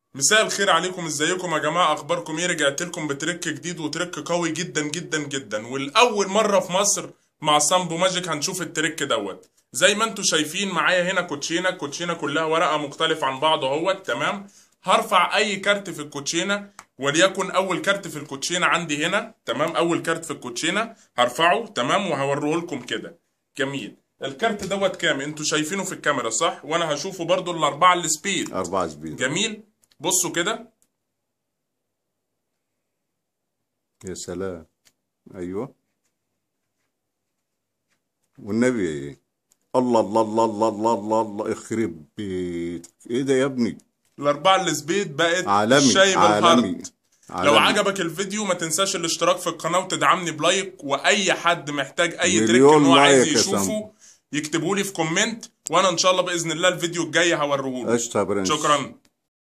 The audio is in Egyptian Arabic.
مساء الخير عليكم ازيكم يا جماعه اخباركم ايه رجعت لكم بتريك جديد وتريك قوي جدا جدا جدا والاول مره في مصر مع سامبو ماجيك هنشوف التريك دوت زي ما انتم شايفين معايا هنا كوتشينه الكوتشينه كلها ورقه مختلف عن بعض اهوت تمام هرفع اي كارت في الكوتشينه وليكن اول كارت في الكوتشينه عندي هنا تمام اول كارت في الكوتشينه هرفعه تمام وهوريه لكم كده جميل الكارت دوت كام انتوا شايفينه في الكاميرا صح وانا هشوفه برضو الاربعه السبيد أربعة سبيد جميل بصوا كده يا سلام أيوة والنبي إيه الله الله الله الله الله الله الله يخرب بيتك إيه ده يا ابني الاربعه السبيد بقت عالمي شايب عالمي الهارد لو عالمي. عجبك الفيديو ما تنساش الاشتراك في القناه وتدعمني بلايك واي حد محتاج اي تريك مليون ان هو عايز لايك يا يشوفه سامبو. يكتبه لي في كومنت وانا ان شاء الله باذن الله الفيديو الجاي هوريه له قشطة يا برنس شكرا